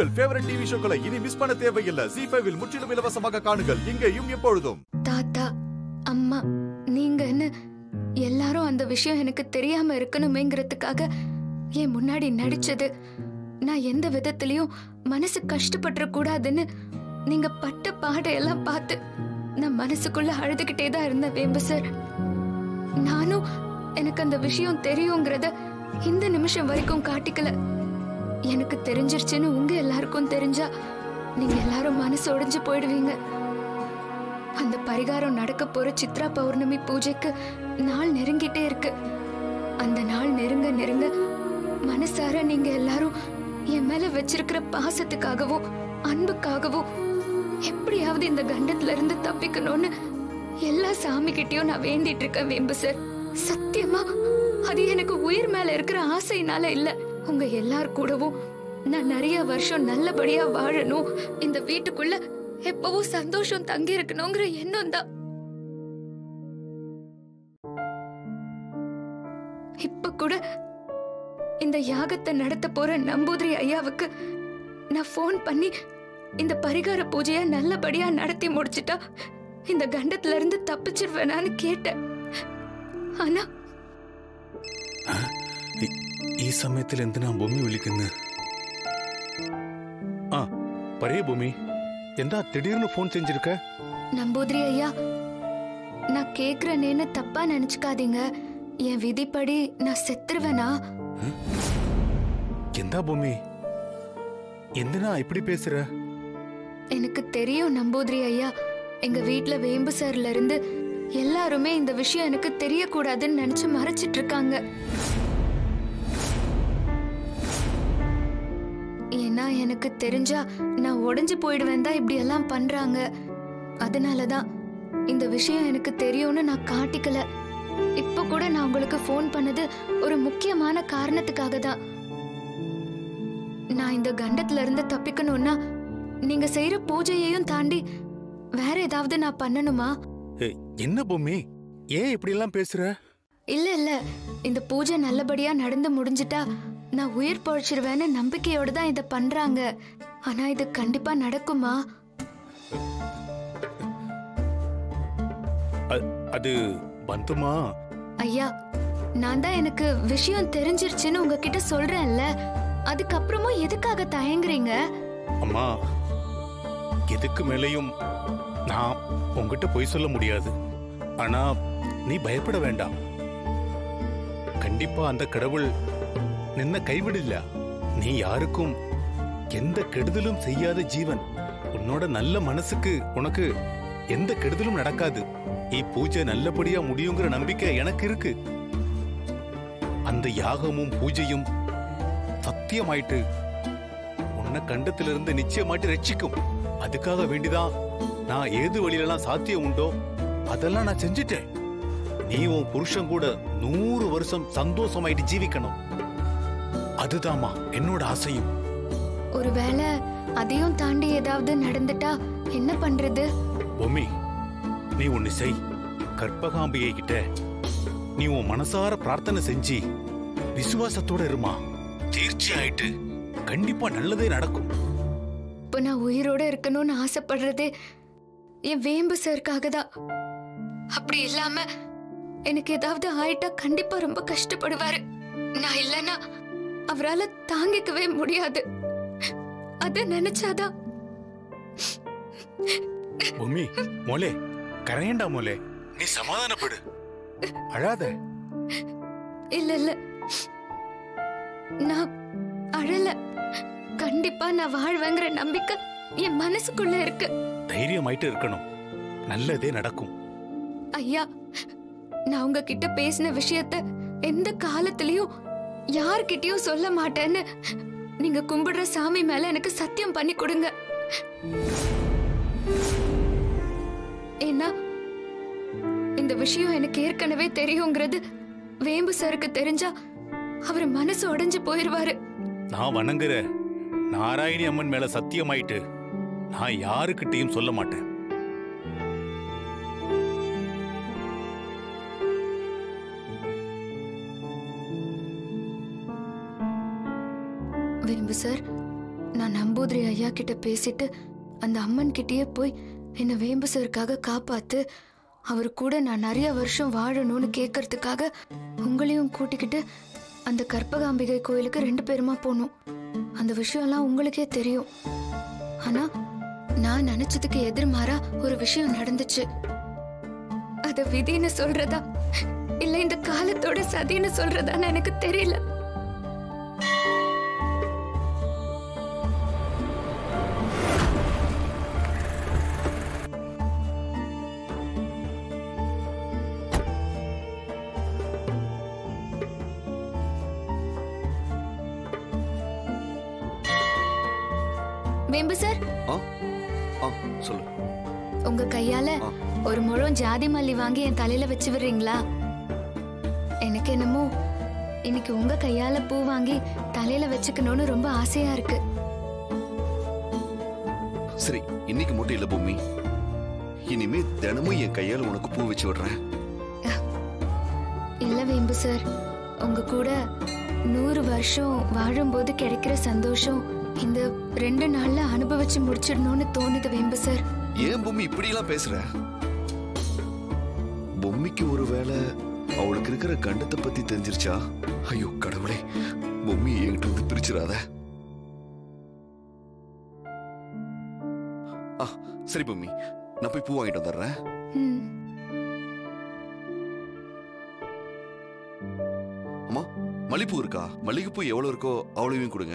உங்கள் favourite TV ஷோக்களை இனி miss பண்ண தேவையில்லை ஜி ஃபைவில் முற்றிலும் இலவசமாக காணுங்கள் இங்கேயும் எப்பொழுதும் தாத்தா அம்மா நீங்கன்னு எல்லாரும் அந்த விஷயம் எனக்கு தெரியாம இருக்கணுமேங்கிறதுக்காக என் முன்னாடி நடிச்சது நான் எந்த விதத்திலயும் மனசு கஷ்டப்பட்டுற கூடாதுன்னு நீங்க பட்ட பாடையெல்லாம் பார்த்து நான் மனசுக்குள்ள அழுதுகிட்டே தான் இருந்தேன் வேம்பு சார் நானும் எனக்கு அந்த விஷயம் தெரியுங்கிறத இந்த நிமிஷம் வரைக்கும் காட்டிக்கல எனக்கு தெரிஞ்சிருச்சுன்னு உங்க எல்லாருக்கும் தெரிஞ்சா நீங்க எல்லாரும் மனசு உடைஞ்சு போயிடுவீங்க அந்த பரிகாரம் நடக்க போற சித்ரா பௌர்ணமி பூஜைக்கு நாள் நெருங்கிட்டே இருக்கு அந்த நாள் நெருங்க நெருங்க மனசார நீங்க எல்லாரும் என் மேல வச்சிருக்கிற பாசத்துக்காகவோ அன்புக்காகவோ எப்படியாவது இந்த கண்டத்துல இருந்து தப்பிக்கணும்னு எல்லா சாமி கிட்டயும் நான் வேண்டிட்டு இருக்கேன் வேம்பு சார் சத்தியமா அது எனக்கு உயிர் மேல இருக்கிற ஆசையினால இல்ல உங்க எல்லார் கூடவும் நான் நிறைய வருஷம் நல்லபடியா வாழணும் இந்த வீட்டுக்குள்ள எப்பவும் சந்தோஷம் தங்கி இருக்கணுங்கிற எண்ணம் தான் இப்ப கூட இந்த யாகத்தை நடத்த போற நம்பூதிரி ஐயாவுக்கு நான் ஃபோன் பண்ணி இந்த பரிகார பூஜைய நல்லபடியா நடத்தி முடிச்சிட்டா இந்த கண்டத்துல இருந்து தப்பிச்சிருவேனான்னு கேட்டேன் ஆனா ഈ- ഈ സമയത്തിൽ എന്തിനാ ഭൂമി വിളിക്കുന്നത് ആ പറയൂ ഭൂമി എന്താ திடீர்னு ஃபோன் செஞ்சிருக்க நம்பூதிரி ஐயா நான் கேக்குறேனேன்னு தப்பா நினைச்சுக்காதீங்க என் விதிப்படி நான் செத்துருவேனா എന്താ ഭൂമി എന്തിനാ இப்படி பேசுற எனக்கு தெரியும் நம்பூதிரி ஐயா எங்க வீட்ல வேம்பு சார்ல இருந்து எல்லாருமே இந்த விஷயம் எனக்கு தெரியக்கூடாதுன்னு நினைச்சு மறைச்சிட்டு இருக்காங்க ஏன்னா எனக்கு தெரிஞ்சா நான் உடைஞ்சு போயிடுவேன் தான் இப்படி எல்லாம் பண்றாங்க அதனாலதான் இந்த விஷயம் எனக்கு தெரியும்னு நான் காட்டிக்கல இப்ப கூட நான் உங்களுக்கு ஃபோன் பண்ணது ஒரு முக்கியமான காரணத்துக்காக தான் நான் இந்த கண்டத்துல இருந்து தப்பிக்கணும்னா நீங்க செய்யற பூஜையையும் தாண்டி வேற ஏதாவது நான் பண்ணணுமா ஏய், என்ன பூமி ஏன் இப்படி எல்லாம் பேசுற இல்ல இல்ல இந்த பூஜை நல்லபடியா நடந்து முடிஞ்சிட்டா நான் உயிர் பழிச்சிருவேன்னு நம்பிக்கையோட தான் இத பண்றாங்க ஆனா இது கண்டிப்பா நடக்குமா அ- அது பந்துமா ஐயா நான் தான் எனக்கு விஷயம் தெரிஞ்சிருச்சுன்னு உங்ககிட்ட சொல்றேன்ல அதுக்கப்புறமும் எதுக்காக தயங்குறீங்க அம்மா எதுக்கு மேலேயும் நான் உங்ககிட்ட பொய் சொல்ல முடியாது ஆனா நீ பயப்பட வேண்டாம் கண்டிப்பா அந்த கடவுள் நின்ன கைவிடல நீ யாருக்கும் எந்த கெடுதலும் செய்யாத ஜீவன் உன்னோட நல்ல மனசுக்கு உனக்கு எந்த கெடுதலும் நடக்காது நீ பூஜை நல்லபடியா முடியுங்கிற நம்பிக்கை எனக்கு இருக்கு அந்த யாகமும் பூஜையும் சத்தியமாயிட்டு உன்னை கண்டத்திலிருந்து நிச்சயமாட்டி ரட்சிக்கும் அதுக்காக வேண்டிதான் நான் ஏது வழியிலலாம் சாத்தியம் உண்டோ அதெல்லாம் நான் செஞ்சுட்டேன் நீ உன் புருஷன் கூட நூறு வருஷம் சந்தோஷமாயிட்டு ஜீவிக்கணும் அதுதாம்மா என்னோட ஆசையும் ஒருவேளை அதையும் தாண்டி ஏதாவது நடந்துட்டா என்ன பண்றது பொம்மி நீ ஒன்னு செய் கற்பகாம்பிகை கிட்ட நீ உன் மனசார பிரார்த்தனை செஞ்சு விசுவாசத்தோட இருமா தீர்ச்சி ஆயிட்டு கண்டிப்பா நல்லதே நடக்கும் இப்போ நான் உயிரோட இருக்கணும்னு ஆசைப்படுறதே என் வேம்பு சாருக்காக தான் அப்படி இல்லாம எனக்கு ஏதாவது ஆயிட்டா கண்டிப்பா ரொம்ப கஷ்டப்படுவாரு நான் இல்லைன்னா அவரால தாங்கிக்கவே முடியாது அத நினைச்சாதான் பொம்மி மோலே கரையண்டா மோலே நீ சமாதானப்படு அழாத இல்ல இல்ல நான் அழல கண்டிப்பா நான் வாழ்வேங்கிற நம்பிக்கை என் மனசுக்குள்ள இருக்கு தைரியமாயிட்டு இருக்கணும் நல்லதே நடக்கும் ஐயா நான் உங்ககிட்ட பேசின விஷயத்த எந்த காலத்திலயும் யார்கிட்டயும் சொல்ல மாட்டேன்னு நீங்க கும்பிடுற சாமி மேல எனக்கு சத்தியம் பண்ணி கொடுங்க ஏன்னா இந்த விஷயம் எனக்கு ஏற்கனவே தெரியுங்கிறது வேம்பு சாருக்கு தெரிஞ்சா அவர் மனசு உடைஞ்சு போயிருவாரு நான் வணங்குற நாராயணி அம்மன் மேல சத்தியமாயிட்டு நான் யாருக்கிட்டையும் சொல்ல மாட்டேன் வேம்பு சார் நான் நம்ப நம்பூதிரி ஐயா கிட்ட பேசிட்டு அந்த அம்மன் கிட்டயே போய் என்னை வேம்பு சருக்காக காப்பாத்து அவர் கூட நான் நிறைய வருஷம் வாழணும்னு கேட்கறதுக்காக உங்களையும் கூட்டிக்கிட்டு அந்த கற்பகாம்பிகை கோயிலுக்கு ரெண்டு பேருமா போனோம் அந்த விஷயம்லாம் உங்களுக்கே தெரியும் ஆனா நான் நினைச்சதுக்கு எதிர்மாறா ஒரு விஷயம் நடந்துச்சு அத விதின்னு சொல்றதா இல்ல இந்த காலத்தோட சதின்னு சொல்றதான்னு எனக்கு தெரியல வேம்பு சார் ஆ ஆ சொல்லு உங்க கையால ஆ. ஒரு முழம் ஜாதி மல்லி வாங்கி என் தலையில வச்சு விடுறீங்களா எனக்கு என்னமோ இன்னைக்கு உங்க கையால பூ வாங்கி தலையில வச்சுக்கணும்னு ரொம்ப ஆசையா இருக்கு சரி இன்னைக்கு மட்டும் இல்ல பூமி இனிமே தினமும் என் கையால உனக்கு பூ வச்சு விடுறேன் இல்ல வேம்பு சார் உங்க கூட நூறு வருஷம் வாழும்போது கிடைக்கிற சந்தோஷம் இந்த ரெண்டு நாள்ல அனுபவிச்சு முடிச்சிடணும்னு தோணுது வேம்பு சார் ஏன் பொம்மி இப்படி எல்லாம் பேசுற பொம்மிக்கு ஒருவேளை அவளுக்கு இருக்கிற கண்டத்தை பத்தி தெரிஞ்சிருச்சா ஐயோ கடவுளே பொம்மி என்கிட்ட வந்து பிரிச்சிடாத ஆ சரி பொம்மி நான் போய் பூ வாங்கிட்டு வந்துடுறேன் ம் அம்மா மல்லிப்பூ இருக்கா மல்லிகைப்பூ எவ்வளவு இருக்கோ அவ்வளவையும் கொடுங்க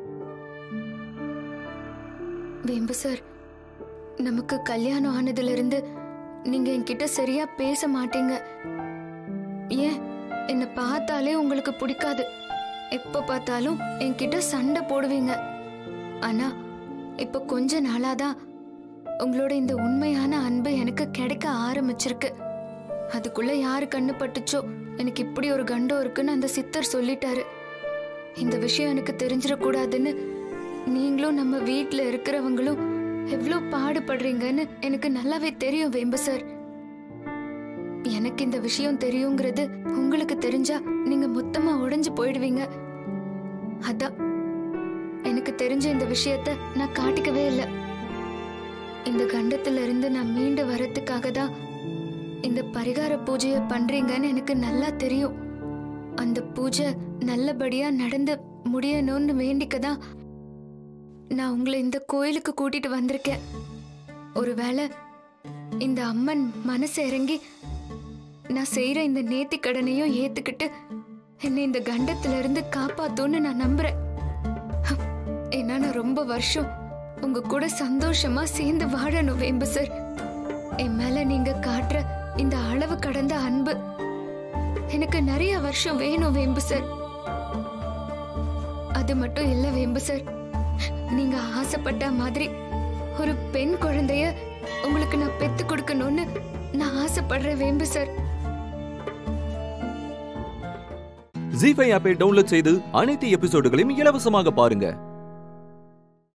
வேம்பு சார் நமக்கு கல்யாணம் ஆனதுல இருந்து நீங்க என்கிட்ட சரியா பேச மாட்டீங்க ஏன் என்னை பார்த்தாலே உங்களுக்கு பிடிக்காது எப்ப பார்த்தாலும் என்கிட்ட சண்டை போடுவீங்க ஆனா இப்ப கொஞ்ச நாளாதான் உங்களோட இந்த உண்மையான அன்பு எனக்கு கிடைக்க ஆரம்பிச்சிருக்கு அதுக்குள்ள யாரு கண்ணு பட்டுச்சோ எனக்கு இப்படி ஒரு கண்டம் இருக்குன்னு அந்த சித்தர் சொல்லிட்டாரு இந்த விஷயம் எனக்கு தெரிஞ்சிடக்கூடாதுன்னு நீங்களும் நம்ம வீட்ல இருக்கிறவங்களும் எவ்வளோ பாடுபடுறீங்கன்னு எனக்கு நல்லாவே தெரியும் வேம்பு சார் எனக்கு இந்த விஷயம் தெரியுங்கிறது உங்களுக்கு தெரிஞ்சா நீங்க மொத்தமா உடைஞ்சு போயிடுவீங்க அதான் எனக்கு தெரிஞ்ச இந்த விஷயத்த நான் காட்டிக்கவே இல்லை இந்த கண்டத்துல இருந்து நான் மீண்டு வரதுக்காக தான் இந்த பரிகார பூஜையை பண்றீங்கன்னு எனக்கு நல்லா தெரியும் அந்த பூஜை நல்லபடியா நடந்து முடியணும்னு வேண்டிக்க தான் நான் உங்களை இந்த கோயிலுக்கு கூட்டிட்டு வந்திருக்கேன் ஒருவேளை இந்த அம்மன் மனசு இறங்கி நான் செய்யற இந்த நேத்தி கடனையும் ஏத்துக்கிட்டு என்னை இந்த கண்டத்துல இருந்து காப்பாத்தும்னு நான் நம்புறேன் ஹம், ஏன்னா நான் ரொம்ப வருஷம் உங்க கூட சந்தோஷமா சேர்ந்து வாழணும் வேம்பு சார் என் மேல நீங்க காட்டுற இந்த அளவு கடந்த அன்பு எனக்கு நிறைய வருஷம் வேணும் வேம்பு சார் அது மட்டும் இல்ல வேம்பு சார் நீங்க ஆசைப்பட்ட மாதிரி ஒரு பெண் குழந்தைய உங்களுக்கு நான் பெத்து கொடுக்கணும்னு நான் ஆசைப்படுறேன் வேம்பு சார் ஜி ஃபைவ் ஆப்பை டவுன்லோட் செய்து அனைத்து எபிசோடுகளையும் இலவசமாக பாருங்க